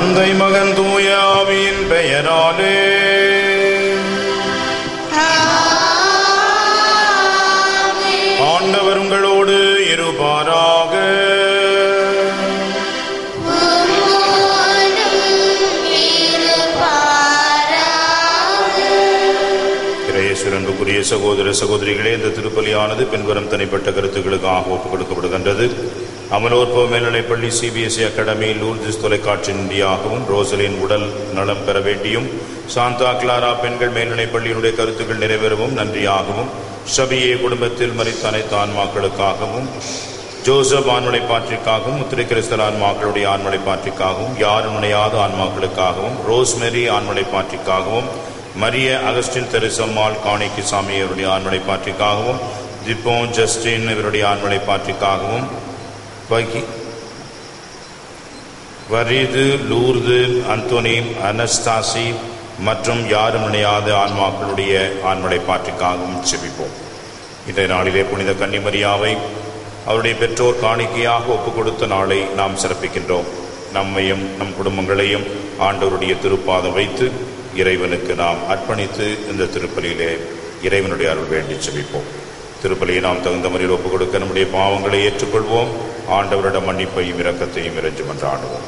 தந்தை மகன் தூய ஆவியின் பெயராலே ஆண்டவர் உங்களோடு இருப்பாராக இறையேசுரன்புக்குரிய சகோதர சகோதரிகளே இந்த திருப்பலியானது பின்வரும் தனிப்பட்ட கருத்துக்களுக்காக ஒப்புக் கொடுக்கப்படுகின்றது அமலோற்பவ மேல்நிலைப்பள்ளி சிபிஎஸ்இ அகாடமி லூர்திஸ் தொலைக்காட்சி இந்தியாகவும் ரோசலின் உடல் நலம் பெற வேண்டியும் சாந்தா கிளாரா பெண்கள் மேல்நிலைப்பள்ளியினுடைய கருத்துக்கள் நிறைவேறவும் நன்றியாகவும் ஷபியே குடும்பத்தில் மறித்த அனைத்து ஆன்மாக்களுக்காகவும் ஜோசப் ஆண்மலை பாற்றிக்காகவும் முத்திரை கிறிஸ்தல் ஆன்மாக்களுடைய ஆண்மலை பாற்றிக்காகவும் யாரும் நினையாத ஆன்மாக்களுக்காகவும் ரோஸ்மெரி ஆண்மலை பாற்றிக்காகவும் மரிய அகஸ்டின் தெருசம்மாள் காணிக்கு சாமி அவருடைய ஆண்மலை பாற்றிக்காகவும் திப்போ ஜஸ்டின் இவருடைய ஆண்மலை பாற்றிக்காகவும் பகி வரிது லூர்து அந்தோனி அனஸ்தாசி மற்றும் யாரும் நினையாத ஆன்மாக்களுடைய ஆண்மலை பாற்றிக்காகவும் செபிப்போம் இன்றைய நாளிலே புனித கன்னிமரியாவை அவருடைய பெற்றோர் காணிக்கையாக ஒப்புக் கொடுத்த நாளை நாம் சிறப்பிக்கின்றோம் நம்மையும் நம் குடும்பங்களையும் ஆண்டவருடைய திருப்பாதம் வைத்து இறைவனுக்கு நாம் அர்ப்பணித்து இந்த திருப்பலியிலே இறைவனுடைய அருள் வேண்டி செபிப்போம் திருப்பலியை நாம் தகுந்த முறையில் ஒப்புக் கொடுக்க நம்முடைய பாவங்களை ஏற்றுக்கொள்வோம் ஆண்டவரிடம் மன்னிப்பையும் இரக்கத்தையும் இறைஞ்சும் என்றாடுவோம்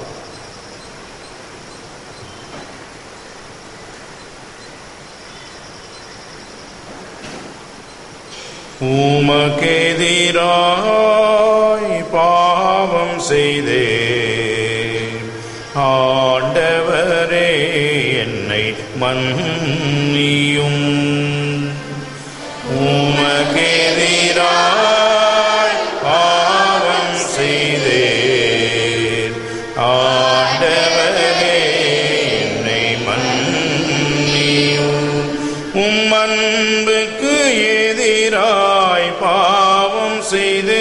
உமக்கெதிராய் பாவம் செய்தே ஆண்டவரே என்னை மன்னியும் உமக்கெதிராய் பாவம் செய்தே ஆண்டவரே என்னை மன்னியும் உம் அன்புக்கு எதிராய் பாவம் செய்து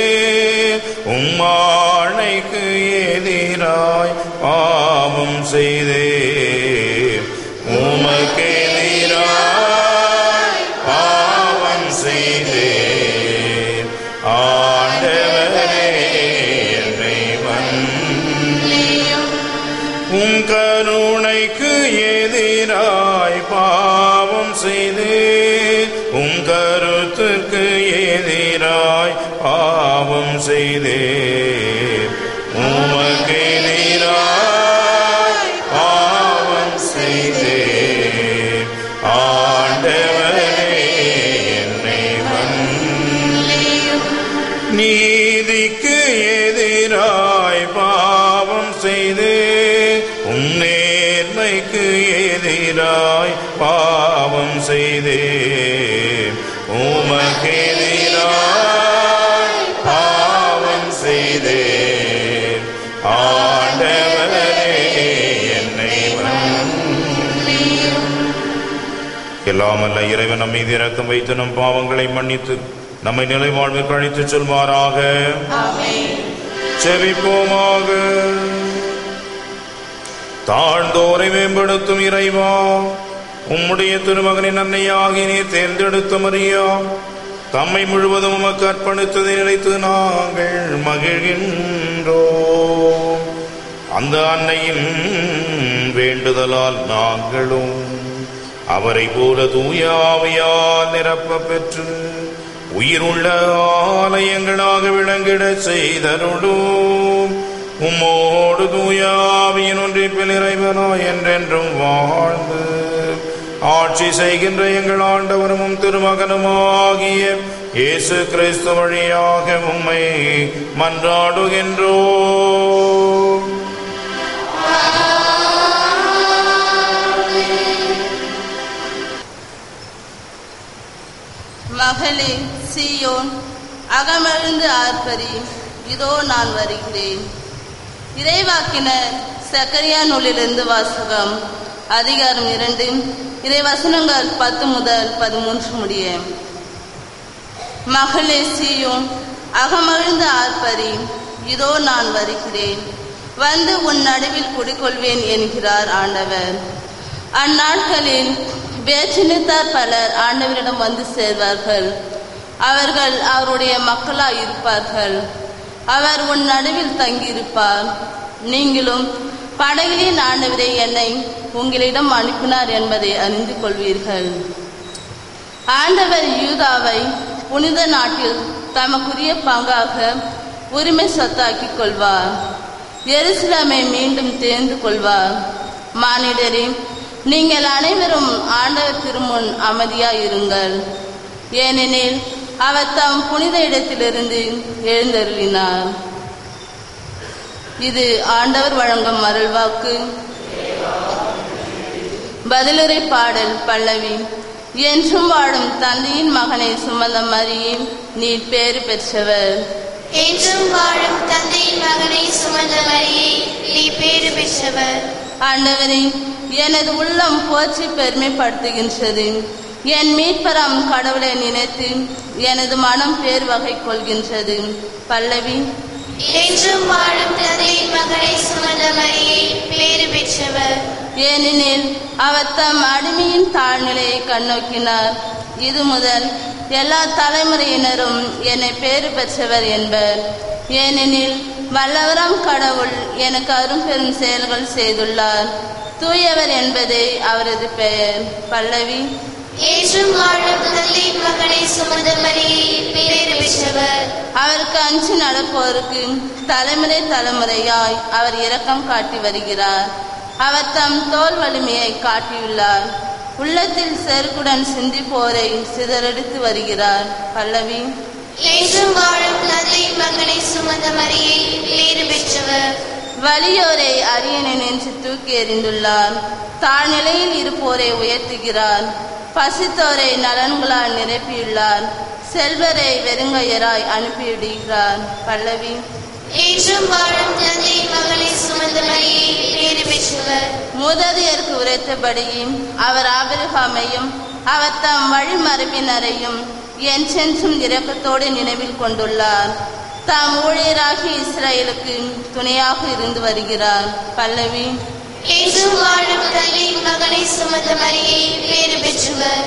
உம்மாழைக்கு எதிராய் பாவம் செய்தே உமக்கு எதிராய் பாவம் செய்தே ஆண்டவரே என்னை மன்னியும் உம் கருணைக்கு எதிராய் பாவம் செய்து உம் கருத்துக்கு எதிராய் பாவம் செய்தே உமக்கு எதிராய் பாவம் செய்தே ஆண்டவரே என்னை மன்னியும் நீதிக்கு எதிராய் பாவம் செய்து உம் நேர்மைக்கு எதிராய் பாவம் செய்தே உமக்கு எதிராய் பாவம் செய்தே ஆண்டவரே என்னை மன்னியும் எல்லாமல்ல இறைவன் நம் மீது இறக்கம் வைத்து நம் பாவங்களை மன்னித்து நம்மை நிலை வாழ்வுக்கு அழைத்துச் செல்வாராக செவிப்போமாக தாழ்ந்தோரை மேம்படுத்தும் இறைவா உம்முடைய திருமகனின் அன்னையாகி நீர் தேர்ந்தெடுத்த மரியா தம்மை முழுவதும் உமக்கு அர்ப்பணித்ததை நினைத்து நாங்கள் மகிழ்கின்றோம் அந்த அன்னையின் வேண்டுதலால் நாங்களும் அவரை போல தூய ஆவியால் நிரப்ப பெற்று உயிருள்ள ஆலயங்களாக விளங்கிடச் செய்தருளும் உம்மோடு தூய ஆவியின் ஒன்றிப்பில் இறைவனோ என்றென்றும் வாழ்ந்து ஆட்சி செய்கின்ற எங்கள் ஆண்டவரும் திருமகனுமாகிய இயேசு கிறிஸ்து வழியாக உம்மை மன்றாடுகின்றோம் மகளே சீயோன் அகமழுந்து ஆர்ப்பரி இதோ நான் வருகிறேன் இறைவாக்கினர் சக்கரியா நூலிலிருந்து வாசகம் அதிகாரம் இரண்டு இறைவசனங்கள் பத்து முதல் பதிமூன்று முடிய மகளே சீயோன் அகமழுந்து ஆர்ப்பரி இதோ நான் வருகிறேன் வந்து உன் நடுவில் குடிகொள்வேன் என்கிறார் ஆண்டவர் அந்நாட்களில் வேற்றினத்தார் பலர் ஆண்டவரிடம் வந்து சேர்வார்கள் அவர்கள் அவருடைய மக்களாய் இருப்பார்கள் அவர் உன் நடுவில் தங்கியிருப்பார் நீங்களும் படகிலின் ஆண்டவரே என்னை உங்களிடம் அனுப்பினார் என்பதை அறிந்து கொள்வீர்கள் ஆண்டவர் யூதாவை புனித நாட்டில் தமக்குரிய பங்காக உரிமை சொத்தாக்கிக் கொள்வார் எருசலேமை மீண்டும் தேர்ந்து கொள்வார் மானிடரே நீங்கள் அனைவரும் ஆண்டவர் திருமுன் அமைதியாயிருங்கள் ஏனெனில் அவர் தம் புனித இடத்திலிருந்து எழுந்தருளினார் இது ஆண்டவர் வழங்கும் அருள்வாக்கு பதிலுரை பாடல் பல்லவி என்றும் வாழும் தந்தையின் மகனை சுமந்த மரியே நீர் பேறு பெற்றவர் என்றும் வாழும் தந்தையின் மகனை சுமந்த மரியே நீ பேறு பெற்றவர் ஆண்டவரே எனது உள்ளம் போற்றி பெருமைப்படுத்துகின்றது என் மீட்பராம் கடவுளை நினைத்து எனது மனம் பேர் வகை கொள்கின்றது பல்லவி என்றும் வாழும் தந்தையின் மகனை சுமந்த மரியே பேறு பெற்றவர் ஏனெனில் அவர் தம் அடிமையின் தாழ்நிலையை கண்ணோக்கினார் இது முதல் எல்லா தலைமுறையினரும் என்னை பேறு பெற்றவர் என்பர் ஏனெனில் வல்லவராம் கடவுள் எனக்கு அரும்பெரும் செயல்கள் செய்துள்ளார் தூயவர் என்பதே அவரது பெயர் பல்லவி என்றும் வாழும் தந்தையின் மகனை சுமந்த மரியே பேறு பெற்றவர் அவருக்கு அஞ்சு நடப்போருக்கு தலைமுறை தலைமுறையாய் அவர் இரக்கம் காட்டி வருகிறார் அவர் தம் தோல் வலிமையை காட்டியுள்ளார் உள்ளத்தில் செருக்குடன் சிந்திப்போரை சிதறடித்து வருகிறார் பல்லவி என்றும் வாழும் தந்தையின் மகனை சுமந்த மரியே பேறு பெற்றவர் வலியோரை அரியணை நின்று தூக்கி எறிந்துள்ளார் தாழ்நிலையில் இருப்போரை உயர்த்துகிறார் பசித்தோரை நலன்களால் நிரப்பியுள்ளார் செல்வரை வெறுங்கையராய் அனுப்பிவிடுகிறார் பல்லவி என்றும் வாழும் தந்தையின் மகனை சுமந்த மரியே பேறு பெற்றவர் மூதாதையருக்கு உரைத்தபடியும் அவர் ஆபிரகாமையும் அவர் தம் வழிமரபினரையும் என்றென்றும் இரக்கத்தோடு நினைவில் கொண்டுள்ளார் தாம் ஊழியராகி இஸ்ரேலுக்கு துணையாக இருந்து வருகிறார் பல்லவி என்றும் வாழும் தந்தையின் மகனை சுமந்த மரியே பேறு பெற்றவர்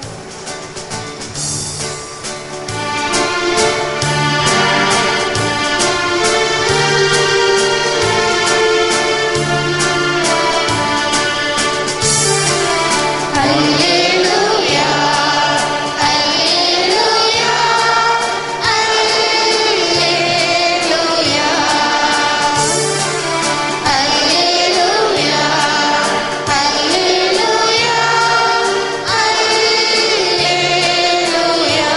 Alleluia, Alleluia, Alleluia. Alleluia, Alleluia, Alleluia.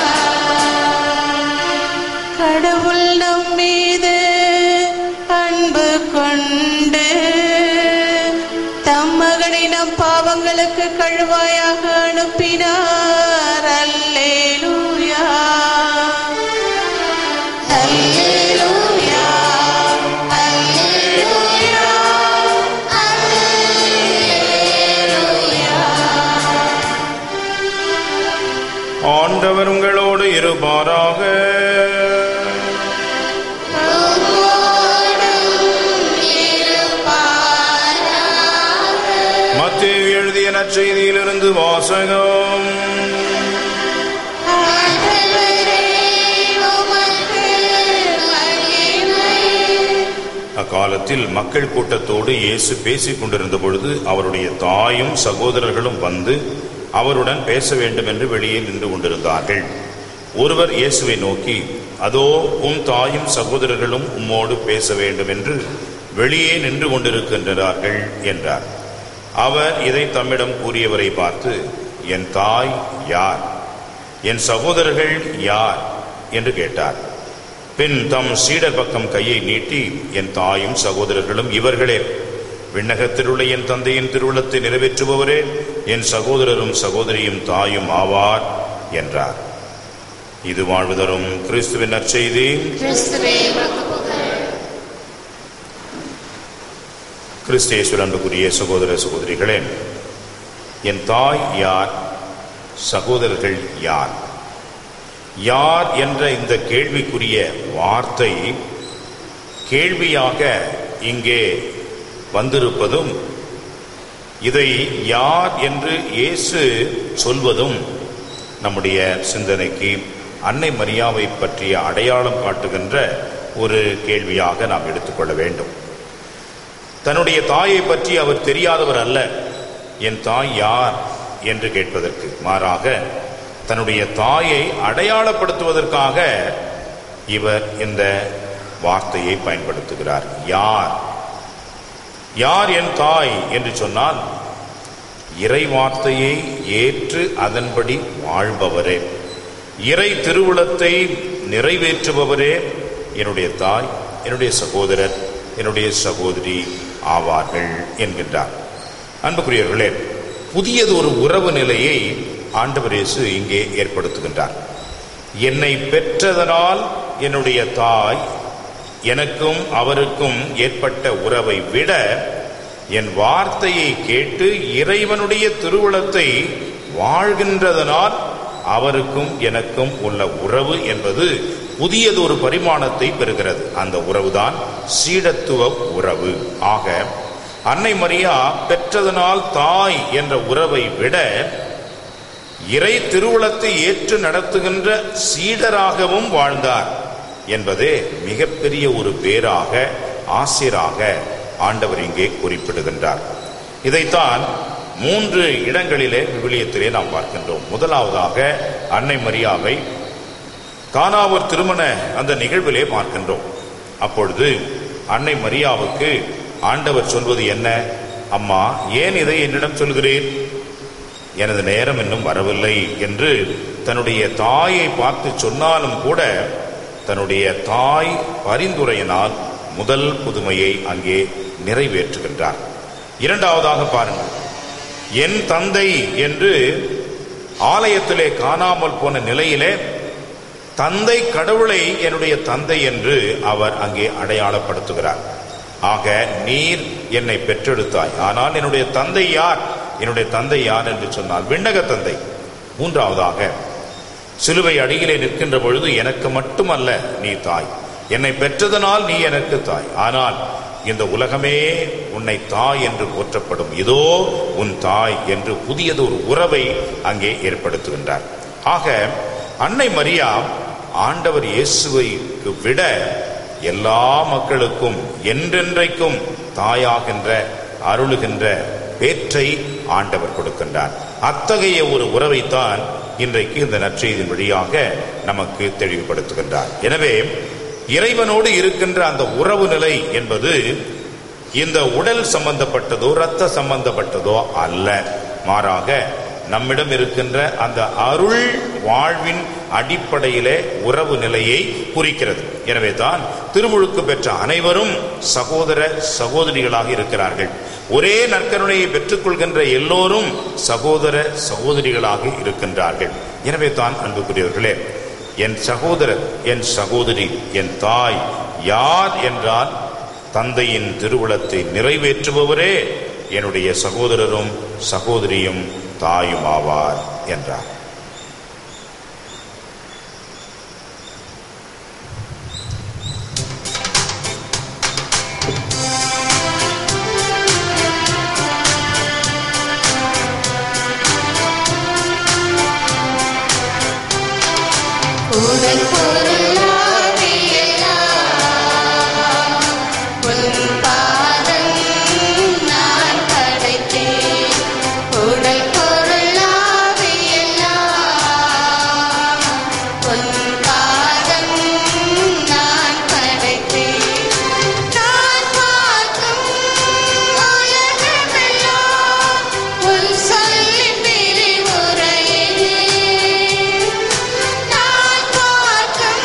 கடவுள் நம் மீது அன்பு கொண்டு தம் மகனை நம் பாவங்களுக்கு கழுவாயாக அனுப்பினார் அல்லேலூயா Alleluia, Alleluia, Alleluia. ஆண்டவர் உங்களோடு இருப்பாராக மத்தேயு எழுதிய நற்செய்தியிலிருந்து வாசகம் அக்காலத்தில் மக்கள் கூட்டத்தோடு இயேசு பேசிக் கொண்டிருந்த பொழுது அவருடைய தாயும் சகோதரர்களும் வந்து அவருடன் பேச வேண்டும் என்று வெளியே நின்று கொண்டிருந்தார்கள் ஒருவர் இயேசுவை நோக்கி அதோ உம் தாயும் சகோதரர்களும் உம்மோடு பேச வேண்டும் என்று வெளியே நின்று கொண்டிருக்கின்றார்கள் என்றார் அவர் இதை தம்மிடம் கூறியவரை பார்த்து என் தாய் யார் என் சகோதரர்கள் யார் என்று கேட்டார் பின் தம் சீடர் பக்கம் கையை நீட்டி என் தாயும் சகோதரர்களும் இவர்களே விண்ணகத்திலுள்ள என் தந்தையின் திருவுளத்தை நிறைவேற்றுபவரே என் சகோதரரும் சகோதரியும் தாயும் ஆவார் என்றார் இது வாழ்வு தரும் கிறிஸ்துவின் நற்செய்தி கிறிஸ்துவே உமக்கு புகழ். கிறிஸ்தேஸ்வர் அன்புக்குரிய சகோதர சகோதரிகளே என் தாய் யார் சகோதரர்கள் யார் யார் என்ற இந்த கேள்விக்குரிய வார்த்தை கேள்வியாக இங்கே வந்திருப்பதும் இதை யார் என்று இயேசு சொல்வதும் நம்முடைய சிந்தனைக்கு அன்னை மரியாவை பற்றிய அடையாளம் காட்டுகின்ற ஒரு கேள்வியாக நாம் எடுத்துக்கொள்ள வேண்டும் தன்னுடைய தாயை பற்றி அவர் தெரியாதவர் அல்ல என் தாய் யார் என்று கேட்பதற்கு மாறாக தன்னுடைய தாயை அடையாளப்படுத்துவதற்காக இவர் இந்த வார்த்தையை பயன்படுத்துகிறார் யார் யார் என் தாய் என்று சொன்னால் இறை வார்த்தையை ஏற்று அதன்படி வாழ்பவரே இறை திருவுளத்தை நிறைவேற்றுபவரே என்னுடைய தாய் என்னுடைய சகோதரர் என்னுடைய சகோதரி ஆவார்கள் என்கின்றார் அன்புக்குரியவர்களே புதியது ஒரு உறவு நிலையை ஆண்டவர் இயேசு இங்கே ஏற்படுத்துகின்றார் என்னை பெற்றதனால் என்னுடைய தாய் எனக்கும் அவருக்கும் ஏற்பட்ட உறவை விட என் வார்த்தையை கேட்டு இறைவனுடைய திருவுளத்தை வாழ்கின்றதனால் அவருக்கும் எனக்கும் உள்ள உறவு என்பது புதியதொரு பரிமாணத்தை பெறுகிறது அந்த உறவுதான் சீடத்துவ உறவு ஆக அன்னை மரியா பெற்றதனால் தாய் என்ற உறவை விட இறை திருவுளத்தை ஏற்று நடத்துகின்ற சீடராகவும் வாழ்ந்தார் என்பதே மிகப்பெரிய ஒரு பேராக ஆசிராக ஆண்டவர் இங்கே குறிப்பிடுகின்றார் இதைத்தான் மூன்று இடங்களிலே விவிலியத்திலே நாம் பார்க்கின்றோம் முதலாவதாக அன்னை மரியாவை கானாவூர் திருமண அந்த நிகழ்விலே பார்க்கின்றோம் அப்பொழுது அன்னை மரியாவுக்கு ஆண்டவர் சொல்வது என்ன அம்மா ஏன் இதை என்னிடம் சொல்கிறேன் எனது நேரம் இன்னும் வரவில்லை என்று தன்னுடைய தாயை பார்த்து சொன்னாலும் கூட தன்னுடைய தாய் பரிந்துரையினால் முதல் புதுமையை அங்கே நிறைவேற்றுகின்றார் இரண்டாவதாக பாருங்கள் என் தந்தை என்று ஆலயத்திலே காணாமல் போன நிலையிலே தந்தை கடவுளை என்னுடைய தந்தை என்று அவர் அங்கே அடையாளப்படுத்துகிறார் ஆக நீர் என்னை பெற்றெடுத்தாய் ஆனால் என்னுடைய தந்தை யார் என்னுடைய தந்தை யார் என்று சொன்னால் விண்ணக தந்தை மூன்றாவதாக சிலுவை அடியிலே நிற்கின்ற பொழுது எனக்கு மட்டுமல்ல நீ தாய் என்னை பெற்றதனால் நீ எனக்கு தாய் ஆனால் இந்த உலகமே உன்னை தாய் என்று போற்றப்படும் இதோ உன் தாய் என்று புதியது ஒரு உறவை அங்கே ஏற்படுத்துகின்றார் ஆக அன்னை மரியா ஆண்டவர் இயேசுவைக்கு விட எல்லா மக்களுக்கும் என்றென்றைக்கும் தாயாகின்ற அருளுகின்ற பேற்றை ஆண்டவர் கொடுக்கின்றார் அத்தகைய ஒரு உறவைத்தான் இன்றைக்கு இந்த நற்செய்தியின் வழியாக நமக்கு தெளிவுபடுத்துகின்றார் எனவே இறைவனோடு இருக்கின்ற அந்த உறவு நிலை என்பது இந்த உடல் சம்பந்தப்பட்டதோ இரத்த சம்பந்தப்பட்டதோ அல்ல மாறாக நம்மிடம் இருக்கின்ற அந்த அருள் வாழ்வின் அடிப்படையிலே உறவு நிலையை குறிக்கிறது எனவே தான் திருமுழுக்கு பெற்ற அனைவரும் சகோதர சகோதரிகளாக இருக்கிறார்கள் ஒரே நற்கருணையை பெற்றுக்கொள்கின்ற எல்லோரும் சகோதர சகோதரிகளாக இருக்கின்றார்கள் எனவே தான் அன்புக்குரியவர்களே என் சகோதரர் என் சகோதரி என் தாய் யார் என்றால் தந்தையின் திருவுளத்தை நிறைவேற்றுபவரே என்னுடைய சகோதரரும் சகோதரியும் தாயும் ஆவார் என்றார் உடல் பொருளாவி எல்லாம் உன் பாதம் நான் படைத்தேன் உடல் பொருளாவி எல்லாம் உன் பாதம் நான் படைத்தேன் நான் பார்க்கும் உலகமெல்லாம் உன் சொல்லின் விரிவுரையே நான் பார்க்கும்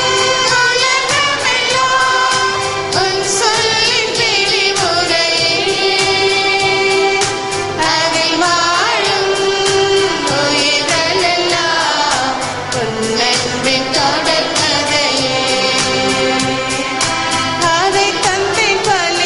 உலகமெல்லாம் உன் சொல்லின் விரிவுரையே அதில் வாழும் உயிர்களெல்லாம் உன் அன்பின் தொடர்கதையே அதை தந்தை பலி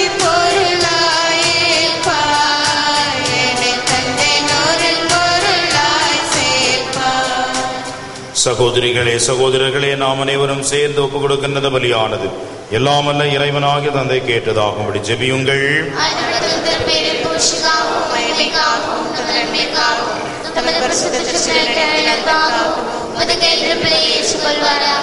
பொருளாயேற்பாய் என்னை தந்தை நூறில் பொருளாய் சேர்ப்பாய் சகோதரிகளே சகோதரர்களே நாம் அனைவரும் சேர்ந்து ஒப்புக் கொடுக்கின்றது பலியானது எல்லாமல்ல இறைவனாகிய தந்தை கேட்டதாகும்படி ஜெபியுங்கள் அனுமதத்தில் பேரில் பூஷிக்காகவும் மகிமைக்காகவும் நன்மைக்காகவும் தமது பரிசுத்த திருச்சிலைக்காகவும் உமது கையில் பிள்ளையை ஏற்றுக்கொள்வாராக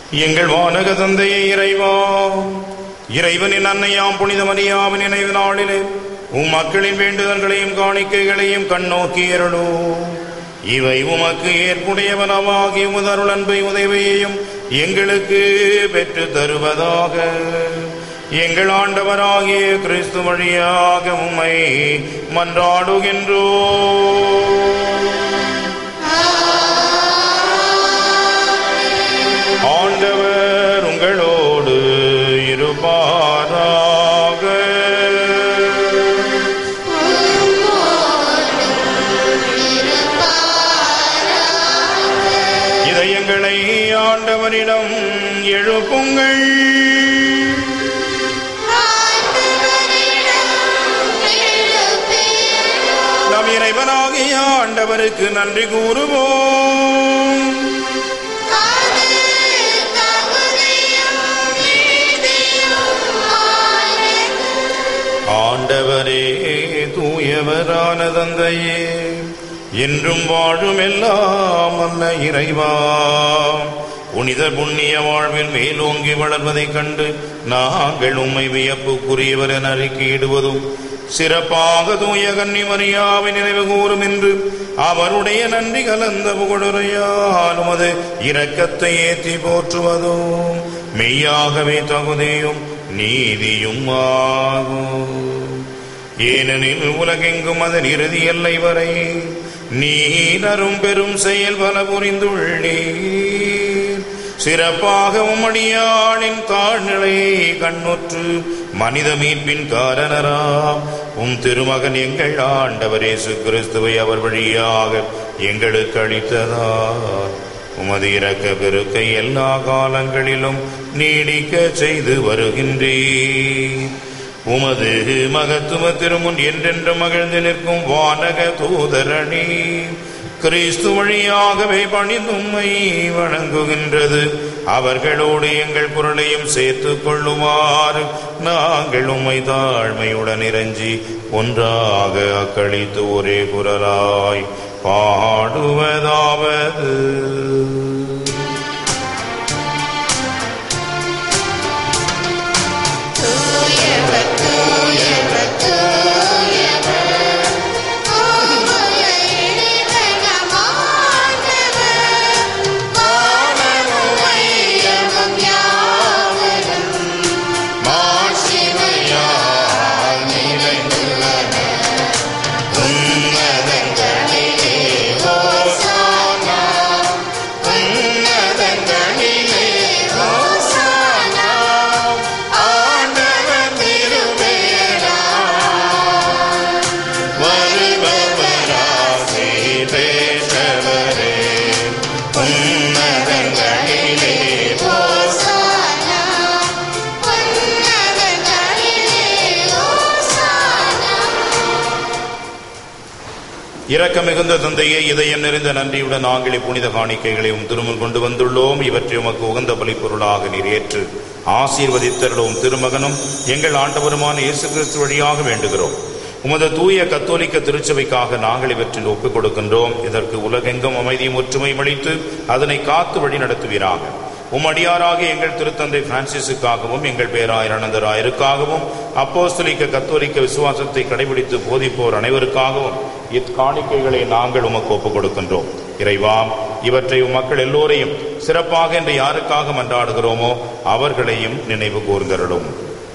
எங்கள் வானக தந்தையே இறைவா இறைவனின் அன்னையாம் புனித மரியாவின் நினைவு நாளிலே உம் மக்களின் வேண்டுதல்களையும் காணிக்கைகளையும் கண்ணோக்கி அருளோ இவை உமக்கு ஏற்புடையவனமாகி உமதருள் அன்பை உதவியையும் எங்களுக்கு பெற்று தருவதாக எங்கள் ஆண்டவராகிய கிறிஸ்து வழியாக உம்மை மன்றாடுகின்றோ ஆண்டவர் உங்களோடு இருப்பாராக இதயங்களை ஆண்டவரிடம் எழுப்புங்கள் நம் இறைவனாகிய ஆண்டவருக்கு நன்றி கூறுவோம் ஆண்டவரே தூயவரான தந்தையே என்றும் வாழும் எல்லாம் அல்ல இறைவா புனித புண்ணிய வாழ்வில் மேலோங்கி வளர்வதைக் கண்டு நாங்கள் உம்மை வியப்புக்குரியவர் என அறிக்கையிடுவதும் சிறப்பாக தூய கன்னி மரியாவை நினைவு கூறும் என்று அவருடைய நன்றி கலந்த புகழுரையால் உமது இரக்கத்தை ஏற்றி போற்றுவதும் மெய்யாகவே தகுதியும் நீதியும் ஆகும் ஏனெனில் உலகெங்கும் அதன் இறுதி எல்லை வரை நீனரும் பெரும் செயல் பல புரிந்துள்ளீர் சிறப்பாக உம்மடியாளின் தாழ்நிலையை கண்ணுற்று மனித மீட்பின் காரணராம் உம் திருமகன் எங்கள் ஆண்டவர் இயேசு கிறிஸ்துவை அவர் வழியாக எங்களுக்கு அளித்ததார் உமது இரக்க பெருக்கை எல்லா காலங்களிலும் நீடிக்க செய்து வருகின்றீர் உமது மகத்துவ திருமுன் என்றென்று மகிழ்ந்து நிற்கும் வானக தூதரணி கிறிஸ்து வழியாகவே பணிந்தும்மை வணங்குகின்றது அவர்களோடு எங்கள் குரலையும் சேர்த்துக் கொள்ளுமாறு நாங்கள் உம்மை தாழ்மையுடன் இறைஞ்சி ஒன்றாக அக்களித்து ஒரே குரலாய் பாடுவதாவது இரக்க மிகுந்த தந்தையே இதயம் நிறைந்த நன்றியுடன் நாங்கள் புனித காணிக்கைகளையும் திருமுன் கொண்டு வந்துள்ளோம் இவற்றை உமக்கு உகந்த பலிப்பொருளாக நீர் ஏற்று ஆசீர்வதித்தருளும் திருமகனும் எங்கள் ஆண்டவருமான இயேசு கிறிஸ்து வழியாக வேண்டுகிறோம் உமது தூய கத்தோலிக்க திருச்சபைக்காக நாங்கள் இவற்றில் ஒப்புக் கொடுக்கின்றோம் இதற்கு உலகெங்கும் அமைதியும் ஒற்றுமையும் அளித்து அதனை காத்து வழி நடத்துவீராக உம்மடியாராக எங்கள் திருத்தந்தை பிரான்சிஸுக்காகவும் எங்கள் பேராயர் அனந்தராயருக்காகவும் அப்போஸ்தலிக்க கத்தோலிக்க விசுவாசத்தை கடைபிடித்து போதிப்போர் அனைவருக்காகவும் இக்காணிக்கைகளை நாங்கள் உமக்கு ஒப்புக் கொடுக்கின்றோம் இறைவா இவற்றை உம் மக்கள் எல்லோரையும் சிறப்பாக என்று யாருக்காக மன்றாடுகிறோமோ அவர்களையும் நினைவு கூர்ந்தருளும்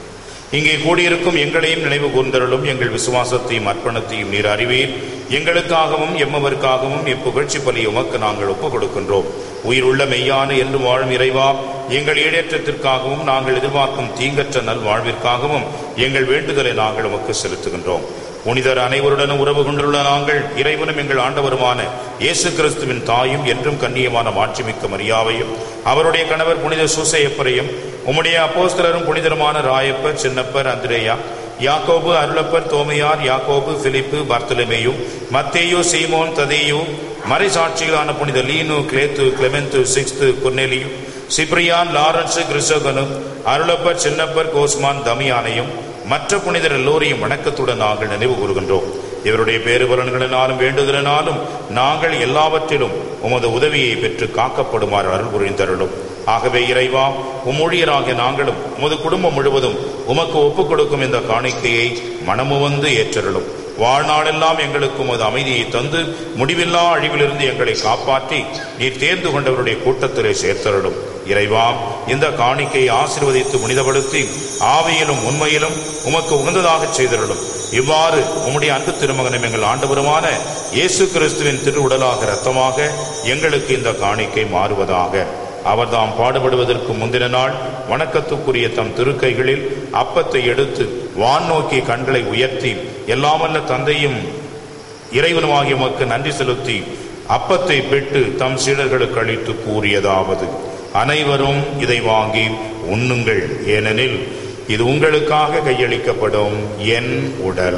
இங்கே கூடியிருக்கும் எங்களையும் நினைவு கூர்ந்தருளும் எங்கள் விசுவாசத்தையும் அர்ப்பணத்தையும் நீர் அறிவீர் எங்களுக்காகவும் எம்மவருக்காகவும் இப்புகழ்ச்சி பலி உமக்கு நாங்கள் ஒப்புக் கொடுக்கின்றோம் உயிருள்ள மெய்யான என்று வாழும் இறைவா எங்கள் ஈடேற்றத்திற்காகவும் நாங்கள் எதிர்பார்க்கும் தீங்கற்ற நல் வாழ்விற்காகவும் எங்கள் வேண்டுதலை நாங்கள் உமக்கு செலுத்துகின்றோம் புனிதர் அனைவருடனும் உறவு கொண்டுள்ள நாங்கள் இறைவனும் எங்கள் ஆண்டவருமான இயேசு கிறிஸ்துவின் தாயும் என்றும் கண்ணியமான மாட்சிமிக்க மரியாவையும் அவருடைய கணவர் புனித சூசையப்பரையும் உம்முடைய அப்போஸ்தலரும் புனிதருமான ராயப்பர் சின்னப்பர் அந்திரேயா யாக்கோபு அருளப்பர் தோமையார் யாக்கோபு பிலிப்பு பர்த்தலமேயு மத்தேயு சீமோன் ததேயு மறைசாட்சிகளான புனித லீனு கிளேத்து கிளெமெந்து சிக்ஸ்து குர்நெலியு சிப்ரியான் லாரன்ஸ் கிறிஸ்டோகனும் அருளப்பர் சின்னப்பர் கோஸ்மான் தமியானையும் மற்ற புனிதர் எல்லோரையும் வணக்கத்துடன் நாங்கள் நினைவு கூறுகின்றோம் இவருடைய பேருபலன்களினாலும் வேண்டுதலினாலும் நாங்கள் எல்லாவற்றிலும் உமது உதவியை பெற்று காக்கப்படுமாறு அருள் புரிந்தருளும் ஆகவே இறைவா உம்மொழியராகிய நாங்களும் உமது குடும்பம் முழுவதும் உமக்கு ஒப்புக் கொடுக்கும் இந்த காணிக்கையை மனமுவந்து ஏற்றருளும் வாழ்நாளெல்லாம் எங்களுக்கு உமது அமைதியை தந்து முடிவில்லா அழிவிலிருந்து எங்களை காப்பாற்றி நீர் தேர்ந்து கொண்டவருடைய கூட்டத்திலே சேர்த்தருளும் இறைவா இந்த காணிக்கையை ஆசீர்வதித்து புனிதப்படுத்தி ஆவியிலும் உண்மையிலும் உமக்கு உகந்ததாகச் செய்தருளும் இவ்வாறு உம்முடைய அன்பு திருமகனும் எங்கள் ஆண்டவருமான இயேசு கிறிஸ்துவின் திருவுடலாக இரத்தமாக எங்களுக்கு இந்த காணிக்கை மாறுவதாக அவர்தாம் பாடுபடுவதற்கு முந்தின நாள் வணக்கத்துக்குரிய தம் திருக்கைகளில் அப்பத்தை எடுத்து வான் நோக்கி கண்களை உயர்த்தி எல்லாமல்ல தந்தையும் இறைவனுமாகிய உமக்கு நன்றி செலுத்தி அப்பத்தை பெற்று தம் சீடர்களுக்கு அளித்து கூறியதாவது அனைவரும் இதை வாங்கி உண்ணுங்கள் ஏனெனில் இது உங்களுக்காக கையளிக்கப்படும் என் உடல்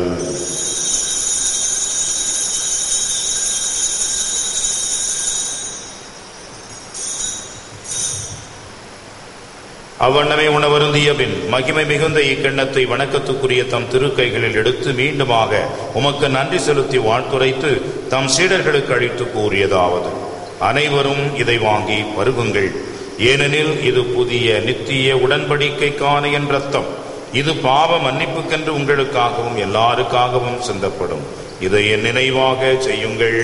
அவ்வண்ணமே உணவருந்திய பின் மகிமை மிகுந்த இக்கிண்ணத்தை வணக்கத்துக்குரிய தம் திருக்கைகளில் எடுத்து மீண்டுமாக உமக்கு நன்றி செலுத்தி வாழ்த்துரைத்து தம் சீடர்களுக்கு அளித்து கூறியதாவது அனைவரும் இதை வாங்கி பருகுங்கள் ஏனெனில் இது புதிய நித்திய உடன்படிக்கைக்கான என் ரத்தம் இது பாவ மன்னிப்புக்கென்று உங்களுக்காகவும் எல்லாருக்காகவும் சிந்தப்படும் இதை என் நினைவாக செய்யுங்கள்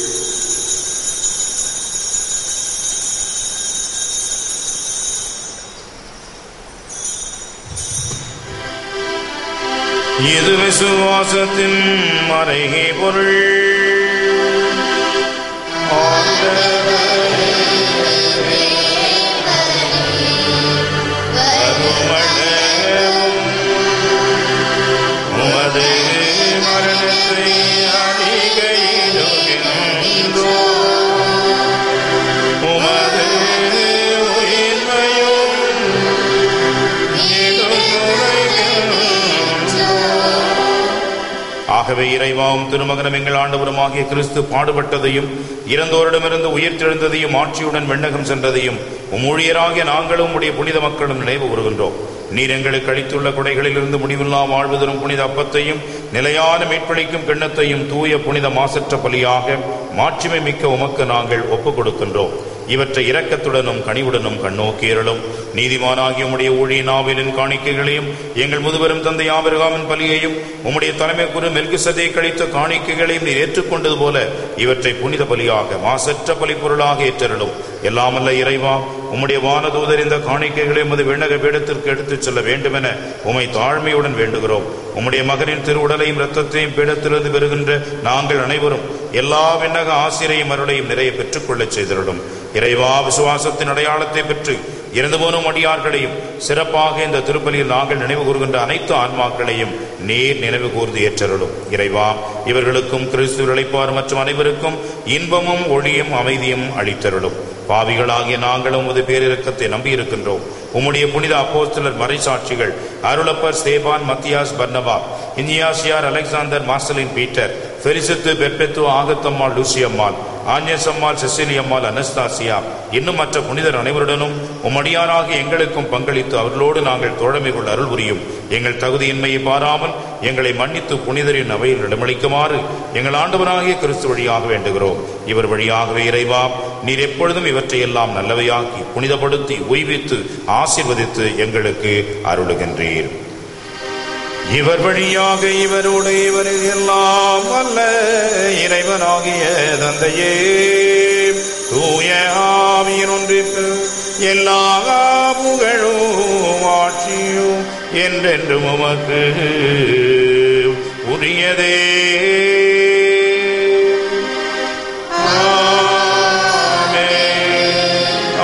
இது விசுவாசத்தின் மறைகை பொருள் உமது மரணத்தை அறிகையிடுகின்றோ உமது உயிர்மையும் ஆகவே இறைவாவும் திருமகனும் எங்கள் ஆண்டவருமாகிய கிறிஸ்து பாடுபட்டதையும் இறந்தோரிடமிருந்து உயிர்த்தெழுந்ததையும் ஆட்சியுடன் விண்ணகம் சென்றதையும் உம் ஊழியராகிய நாங்களும் உடைய புனித மக்களும் நினைவு கூறுகின்றோம் நீர் எங்களுக்கு அளித்துள்ள கொடைகளிலிருந்து முடிவில்லா வாழ்வு தரும் புனித அப்பத்தையும் நிலையான மீட்பளிக்கும் கிண்ணத்தையும் தூய புனித மாசற்ற பலியாக மாட்சிமை மிக்க உமக்கு நாங்கள் ஒப்புக் கொடுக்கின்றோம் இவற்றை இரக்கத்துடனும் கனிவுடனும் கண்ணோக்கியருளும் நீதிமானாகிய உம்முடைய ஊழிய நாவிலின் காணிக்கைகளையும் எங்கள் முதுபெரும் தந்தை ஆபிரகாமின் பலியையும் உம்முடைய தலைமை குரு மெல்கிசதை கழித்த காணிக்கைகளையும் நீர் ஏற்றுக்கொண்டது போல இவற்றை புனித பலியாக மாசற்ற பலி பொருளாக ஏற்றருளும் எல்லாமல்ல இறைவா உம்முடைய வானதூதர் இந்த காணிக்கைகளை உமது விண்ணக பீடத்திற்கு எடுத்துச் செல்ல வேண்டுமென உமை தாழ்மையுடன் வேண்டுகிறோம் உம்முடைய மகனின் திருவுடலையும் இரத்தத்தையும் பீடத்திலிருந்து பெறுகின்ற நாங்கள் அனைவரும் எல்லா விண்ணக ஆசிரியையும் அருளையும் நிறைய பெற்றுக்கொள்ளச் செய்திருடும் இறைவா விசுவாசத்தின் அடையாளத்தை பெற்று இறந்து போனும் அடியார்களையும் சிறப்பாக இந்த திருப்பலியில் நாங்கள் நினைவு கூறுகின்ற அனைத்து ஆன்மாக்களையும் நீர் நினைவு கூர்ந்து ஏற்றருளும் இறைவா இவர்களுக்கும் கிறிஸ்து இழைப்பார் மற்றும் அனைவருக்கும் இன்பமும் ஒளியும் அமைதியும் அளித்தருளும் பாவிகளாகிய நாங்களும் உமது பேரிரக்கத்தை நம்பியிருக்கின்றோம் உம்முடைய புனித அப்போஸ்தலர் மறைசாட்சிகள் அருளப்பர் ஸ்தேபான் மத்தியாஸ் பர்னபா இன்யாசியார் அலெக்சாந்தர் மார்சலின் பீட்டர் பெரிசித்து பெர்பெத்து ஆகத்தம்மாள் லூசியம்மாள் ஆஞ்சசம்மாள் செசிலியம்மாள் அனஸ்தாசியா இன்னும் மற்ற புனிதர் அனைவருடனும் உம்மடியாராக எங்களுக்கும் பங்களித்து அவர்களோடு நாங்கள் தோழமை கொள்ள அருள் புரியும் எங்கள் தகுதியின்மையை பாராமல் எங்களை மன்னித்து புனிதரின் அவையில் இடமளிக்குமாறு எங்கள் ஆண்டவராகிய கிறிஸ்து வழியாக வேண்டுகிறோம் இவர் வழியாகவே இறைவா நீர் எப்பொழுதும் இவற்றையெல்லாம் நல்லவையாக்கி புனிதப்படுத்தி உய்வித்து ஆசீர்வதித்து எங்களுக்கு அருளுகின்றீர் இவர் வழியாக இவரோடு இவர் எல்லாம் அல்ல இறைவனாகிய தந்தையே தூய ஆவியின் ஒன்றிற்கு எல்லா புகழும் ஆட்சியும் என்றென்றும் உமக்கு உரியதே ஆமென்.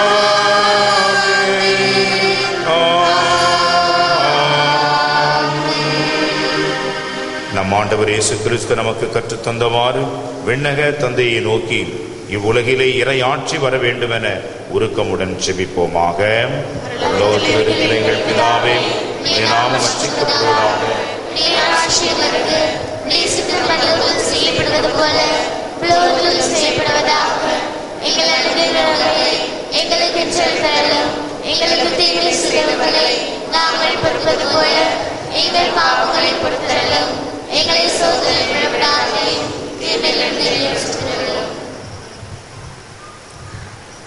ஆமென். நம் ஆண்டவர் இயேசு கிறிஸ்து நமக்கு கற்றுத் தந்தவாறு விண்ணக தந்தையை நோக்கி இவ்வுலகிலே இறை ஆட்சி வர வேண்டுமென உருக்கமுடன் செபிப்போமாக உலோகத்தில் இருக்கிற எங்கள் பிதாவே உம்முடைய நாமம் அர்ச்சிக்கப்படுவதாக நீராட்சியம் வருது நேசிக்கும் பரலோகத்தில் செய்யப்படுவது போல உலோகத்தில் செய்யப்படுவதாக எங்கள் அனுதினங்களை எங்களுக்கு செலுத்தலும் எங்களுக்கு தீமை செய்தவர்களை நாங்கள் பொறுப்பது போல எங்கள் பாவங்களை பொறுத்தரலும் எங்களை சோதனை விடப்படாதே தீமையிலிருந்து எங்களை சுற்றிலும்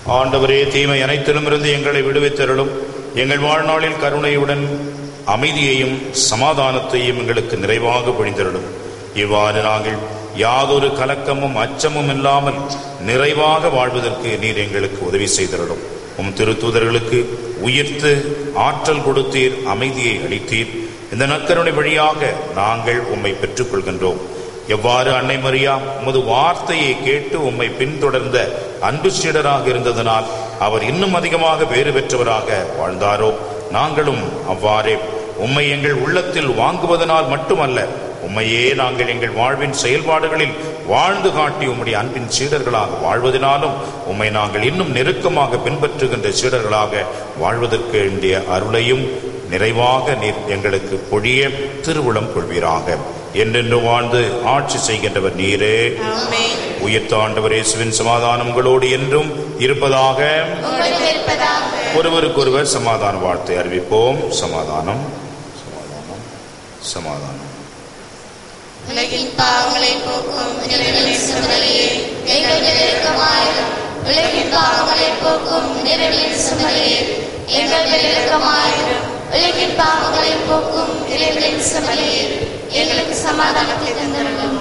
ஆண்டவரே தீமை அனைத்திலுமிருந்து எங்களை விடுவித்தருளும் எங்கள் வாழ்நாளில் கருணையுடன் அமைதியையும் சமாதானத்தையும் எங்களுக்கு நிறைவாக பொழிந்தருளும் இவ்வாறு நாங்கள் யாதொரு கலக்கமும் அச்சமும் இல்லாமல் நிறைவாக வாழ்வதற்கு நீர் எங்களுக்கு உதவி செய்தருளும் உம் திருத்தூதர்களுக்கு உயிர்த்து ஆற்றல் கொடுத்தீர் அமைதியை அளித்தீர் இந்த நற்கருணை வழியாக நாங்கள் உம்மை பெற்றுக்கொள்கின்றோம் எவ்வாறு அன்னை மரியா உமது வார்த்தையை கேட்டு உம்மை பின்தொடர்ந்த அன்பு சீடராக இருந்ததனால் அவர் இன்னும் அதிகமாக வேறு பெற்றவராக வாழ்ந்தாரோ நாங்களும் அவ்வாறே உம்மை எங்கள் உள்ளத்தில் வாங்குவதனால் மட்டுமல்ல உம்மையே நாங்கள் எங்கள் வாழ்வின் செயல்பாடுகளில் வாழ்ந்து காட்டி உம்முடைய அன்பின் சீடர்களாக வாழ்வதனாலும் உம்மை நாங்கள் இன்னும் நெருக்கமாக பின்பற்றுகின்ற சீடர்களாக வாழ்வதற்கு வேண்டிய அருளையும் நிறைவாக நீர் எங்களுக்கு பொழிய திருவுளம் கொள்வீராக என்றென்று வாழ்ந்து ஆட்சி செய்கின்றவர் நீரே ஆமென் உயிர்த்தாண்டவர் இயேசுவின் சமாதானம் உங்களோடு என்றும் இருப்பதாக உங்களோடு இருப்பதாக ஒருவருக்கொருவர் சமாதான வார்த்தை அறிவிப்போம் சமாதானம் சமாதானம் சமாதானம் உலகின் பாவங்களை போக்கும் இறைவனின் சுமரியே எங்கள் நெருக்கமாயிரும் உலகின் பாவங்களை போக்கும் இறைவனின் சுமரியே எங்கள் நெருக்கமாயிரும் உலகின் பாவங்களை போக்கும் இறைவனின் சுமரியே எங்களுக்கு சமாதானத்தை தந்தருளும்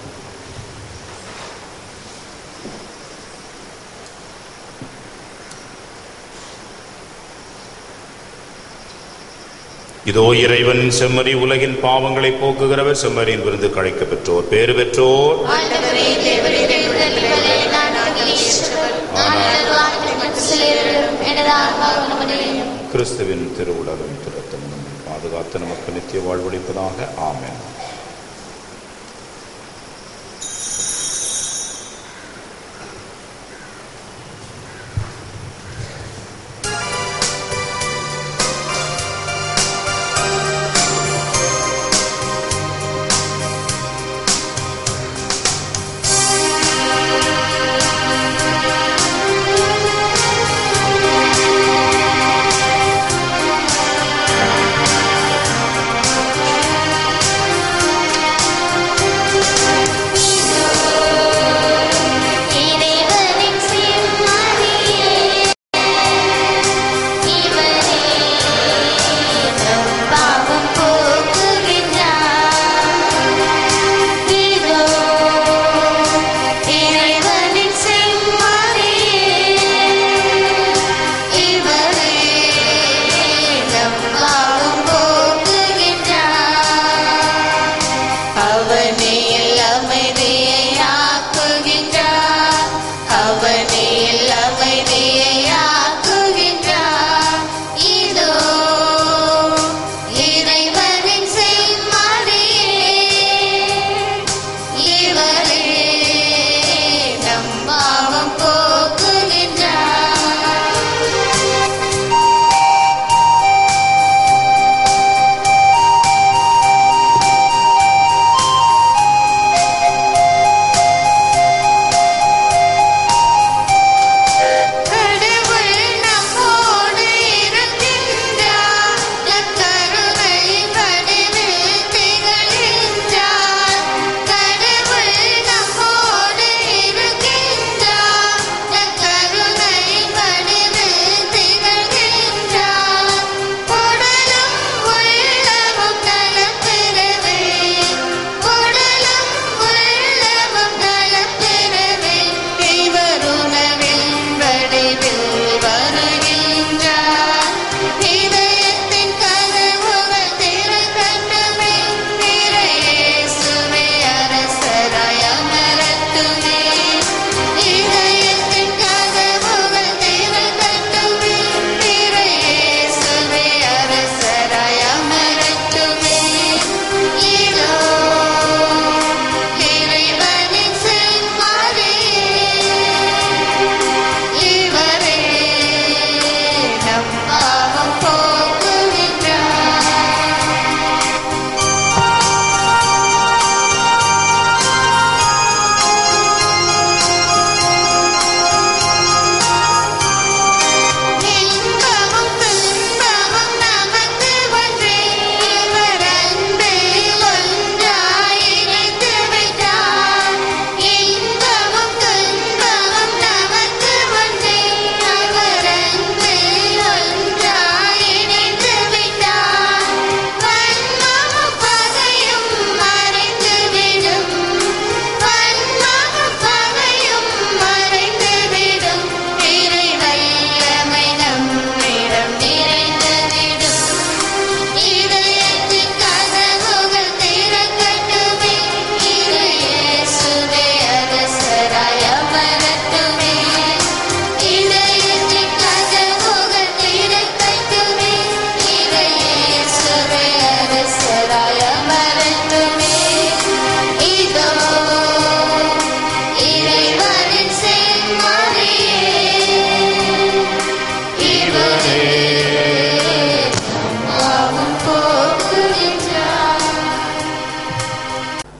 இதோ இறைவன் செம்மறி உலகின் பாவங்களை போக்குகிறவர் செம்மறியின் விருந்து கழைக்க பெற்றோர் பேறு பெற்றோர் ஆண்டவரே தேவரீரை உடல்களை நான் ஏற்றவர் ஆனால் வார்த்தை மட்டும் சிலரிலும் எனது ஆன்மா உணவனையும் கிறிஸ்துவின் திருவுடலும் திருத்தமும் பாதுகாத்து நமக்கு நித்திய வாழ்வளிப்பதாக ஆமென் ஆண்டவரே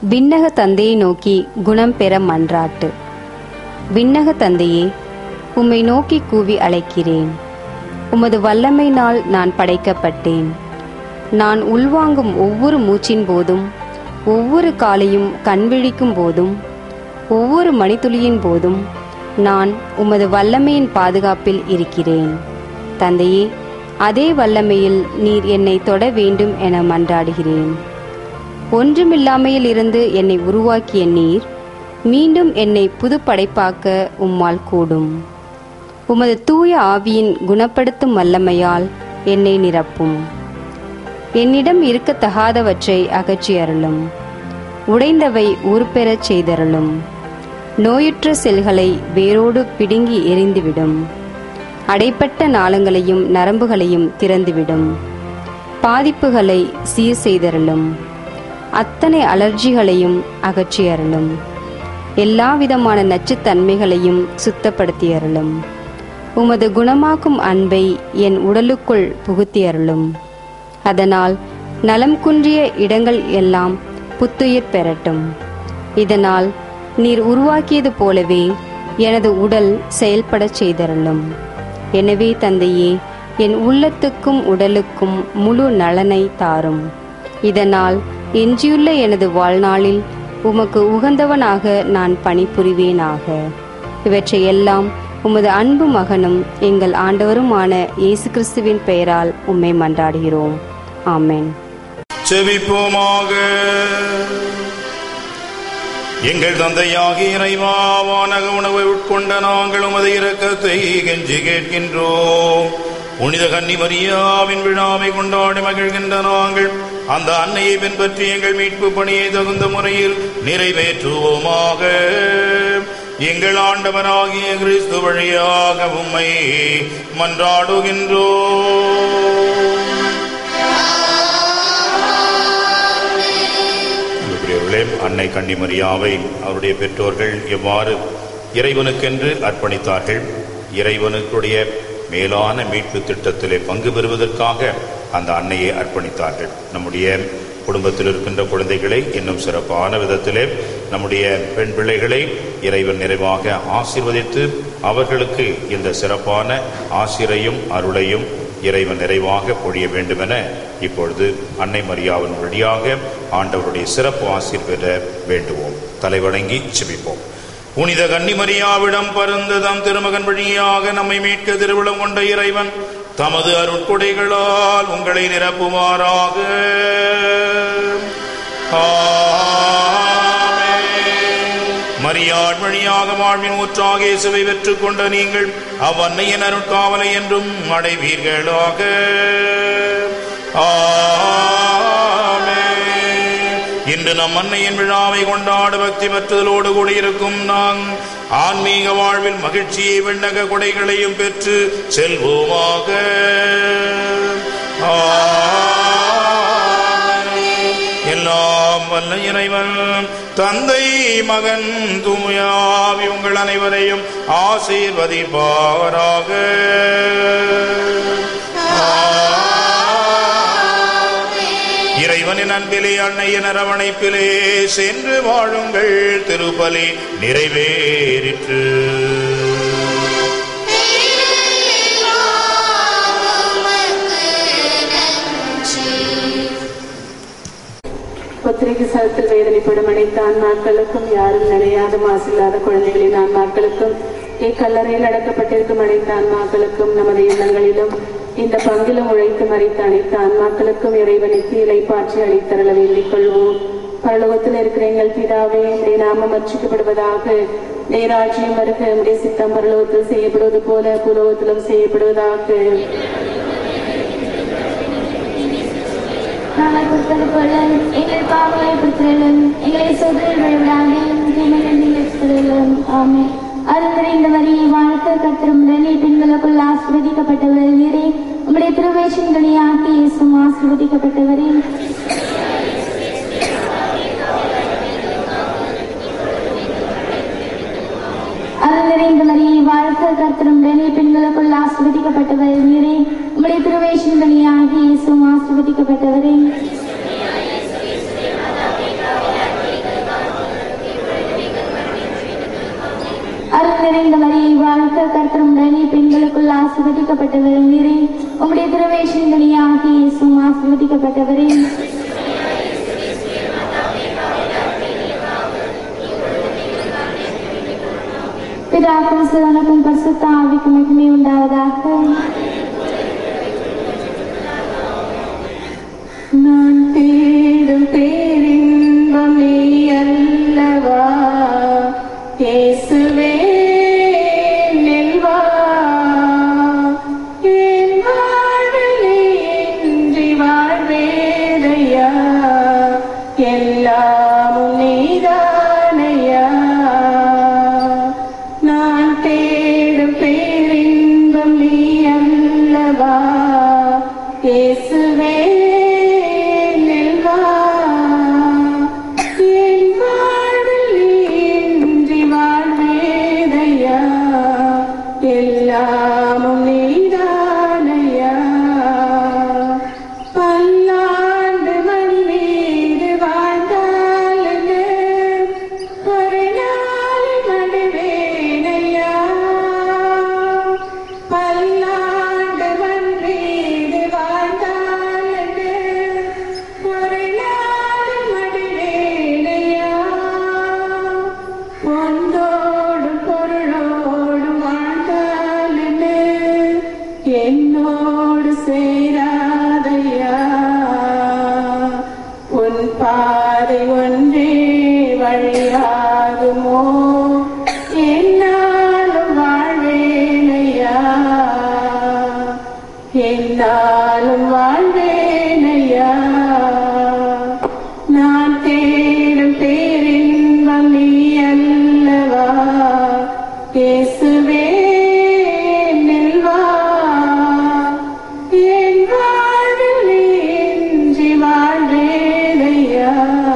விண்ணக தந்தையை நோக்கி குணம் பெற மன்றாட்டு விண்ணக தந்தையே உம்மை நோக்கி கூவி அழைக்கிறேன் உமது வல்லமையினால் நான் படைக்கப்பட்டேன் நான் உள்வாங்கும் ஒவ்வொரு மூச்சின் போதும் ஒவ்வொரு காலையும் கண்விழிக்கும் போதும் ஒவ்வொரு மணித்துளியின் போதும் நான் உமது வல்லமையின் பாதுகாப்பில் இருக்கிறேன் தந்தையே அதே வல்லமையில் நீர் என்னை தொட வேண்டும் என மன்றாடுகிறேன் ஒன்றுமில்லாமையில் இருந்து என்னை உருவாக்கிய நீர் மீண்டும் என்னை புது படைப்பாக்க உம்மால் கூடும் உமது தூய ஆவியின் குணப்படுத்தும் வல்லமையால் என்னை நிரப்பும் என்னிடம் இருக்கத்தகாதவற்றை அகற்றி அருளும் உடைந்தவை உருப்பெறச் செய்தருளும் நோயுற்ற செல்களை வேரோடு பிடுங்கி எரிந்துவிடும் அடைப்பட்ட நாளங்களையும் நரம்புகளையும் திறந்துவிடும் பாதிப்புகளை சீர் செய்தருளும் அத்தனை அலர்ஜிகளையும் அகற்றி அருளும் எல்லா விதமான நச்சுத்தன்மைகளையும் சுத்தப்படுத்தி அருளும் உமது குணமாக்கும் அன்பை என் உடலுக்குள் புகுத்தி அருளும் அதனால் நலம் குன்றிய இடங்கள் எல்லாம் புத்துயிர் பெறட்டும் இதனால் நீர் உருவாக்கியது போலவே எனது உடல் செயல்படச் செய்தருளும் எனவே தந்தையே என் உள்ளத்துக்கும் உடலுக்கும் முழு நலனை தாரும் இதனால் எஞ்சியுள்ள எனது வாழ்நாளில் உமக்கு உகந்தவனாக நான் பணிபுரிவேனாக இவற்றையெல்லாம் உமது அன்பு மகனும் எங்கள் ஆண்டவருமான இயேசு கிறிஸ்துவின் பெயரால் உம்மை மன்றாடுகிறோம் ஆமென் செவிப்போமாக எங்கள் தந்தையாகிய இறைவா வானக உணவை உட்கொண்ட நாங்கள் உமது இரக்கத்தை கெஞ்சி கேட்கின்றோம் புனித கன்னி மரியாவின் விழாவை கொண்டாடி மகிழ்கின்ற நாங்கள் அந்த அன்னையை பின்பற்றி எங்கள் மீட்பு பணியை தகுந்த முறையில் நிறைவேற்றுவோமாக எங்கள் ஆண்டவராகிய கிறிஸ்து வழியாக உம்மை மன்றாடுகின்றோம் அன்புக்குரியவர்களே அன்னை கன்னிமரியாவை அவருடைய பெற்றோர்கள் எவ்வாறு இறைவனுக்கென்று அர்ப்பணித்தார்கள் இறைவனுக்குடைய மேலான மீட்பு திட்டத்திலே பங்கு பெறுவதற்காக அந்த அன்னையை அர்ப்பணித்தார்கள் நம்முடைய குடும்பத்தில் இருக்கின்ற குழந்தைகளை இன்னும் சிறப்பான விதத்திலே நம்முடைய பெண் பிள்ளைகளை இறைவன் நிறைவாக ஆசீர்வதித்து அவர்களுக்கு இந்த சிறப்பான ஆசிரையும் அருளையும் இறைவன் நிறைவாக பொழிய வேண்டுமென இப்பொழுது அன்னை மரியாவின் வழியாக ஆண்டவருடைய சிறப்பு ஆசீர் பெற வேண்டுவோம் தலைவணங்கி செபிப்போம் புனித கன்னிமரியாவிடம் பருந்து தம் திருமகன் வழியாக நம்மை மீட்க திருவிழம் கொண்ட இறைவன் தமது அருட்கொடைகளால் உங்களை நிரப்புமாறாக ஆமென். மரியாள் வழியாக வாழ்வின் ஊற்றாக இயேசுவை வெற்றுக் கொண்ட நீங்கள் அவ்வன்னையின் அருட்காவலை என்றும் அடைவீர்களாக ஆமென். இன்று நம் அன்னையின் விழாவை கொண்டாட பக்தி பற்றுதலோடு கூடியிருக்கும் நாம் ஆன்மீக வாழ்வில் மகிழ்ச்சியை விண்ணக கொடைகளையும் பெற்று செல்வோமாக ஆமென். எல்லாம் வல்ல இறைவன் தந்தை மகன் தூயாவி உங்கள் அனைவரையும் ஆசீர்வதிப்பாராக இறைவனின் அன்பிலே அன்னையின் அரவணைப்பிலே சென்று வாழுங்கள் திருப்பலி நிறைவேறிற்று பத்திரிகை சலத்தில் வேதனைப்படும் அனைத்து ஆன்மாக்களுக்கும் யாரும் நினையாத மாசில்லாத குழந்தைகளின் ஆன்மாக்களுக்கும் இக்கல்லறையில் அடக்கப்பட்டிருக்கும் அனைத்து ஆன்மாக்களுக்கும் நமது இல்லங்களிலும் இந்த பங்கிலும் உழைத்து மறைத்த அனைத்து ஆன்மாக்களுக்கும் இறைவனுக்கு இலைப்பாற்றி அளித்தருள வேண்டிக் கொள்வோம் பரலோகத்தில் இருக்கிற எங்கள் பிதாவே உடைய நாமம் அர்ச்சிக்கப்படுவதாக நேராட்சியம் வருக உடைய சித்தம் பரலோகத்தில் செய்யப்படுவது போல புலோகத்திலும் செய்யப்படுவதாக நாங்கள் கொடுப்பது போல எங்கள் பாவங்களை புத்திரலும் எங்களை சோதரில் விளைவிடாமல் தீமையிலிருந்து ரட்சித்தருளும். ஆமென் அருள் நிறைந்த வரியை வாழ்க்கை கத்திரும் உடனே பெண்களுக்குள் ஆசிர்வதிக்கப்பட்டவர் நீரே உம்முடைய திருவேஷன்களை ஆக்கி இயேசும் ஆசிர்வதிக்கப்பட்டவரே அருள் நிறைந்த வரியை வாழ்க்கை கத்திரும் உடனே பெண்களுக்குள் ஆசிர்வதிக்கப்பட்டவர் நீரே உம்முடைய திருவேஷன்களை ஆக்கி இயேசும் ஆசிர்வதிக்கப்பட்டவரே ஆசிர்வதிக்கப்பட்டவர் நீரே உம்முடைய திருவேஷங்களியாகி இயேசும் ஆசிர்வதிக்கப்பட்டவரே பிதாக்கும் சிவனுக்கும் பரிசுத்த ஆவிக்கும் மகிமை உண்டாவதாக நான் தேடும் பேரின்பம் நீ அல்லவா இயேசுவே நில்வா என் வாழ்வில் இன்றி வாழ்வேதையா எல்லாமும் நீதானையா நான் தேடும் பேரின்பம் நீ அல்லவா இயேசுவே நில்வா என் வாழ்வில் இன்றி வாழ்வேதையா எல்லாமும் நீதானையா பல்லாண்டு மண்ணீடு வாழ்ந்தால் ஒரு நாள் மடிவேனையா பல்லாண்டு மண்ணீடு வாழ்ந்தால் ஒரு நாள் மடிவேனையா பொந்தோடும் பொருளோடும் வாழ்ந்தால் என்னோடு சேராதையா உன் பாதை ஒன்றே வழியாகுமோ என்னாலும் வாழ்வேனையா என்னாலும் வாழ்வேனையா நான் தேடும் பேரின்பம் நீ அல்லவா இயேசுவே நில்வா என் வாழ்வில் நீ இன்றி வாழ்வேனையா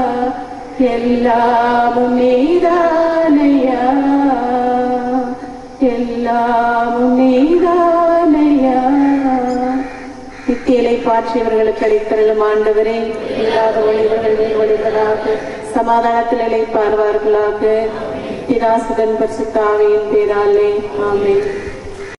எல்லாமும் நீதானையா எல்லாமும் நீதானையா நித்தியலை பாற்றியவர்களுக்கு அளித்தருளும் ஆண்டவரே இல்லாத ஒளிவர்கள் நீ ஒளிவதாக சமாதானத்தில் இழைப்பார்வார்களாக பிதாசுதன் பரிசுத்தாவியின் பேராலே ஆமென்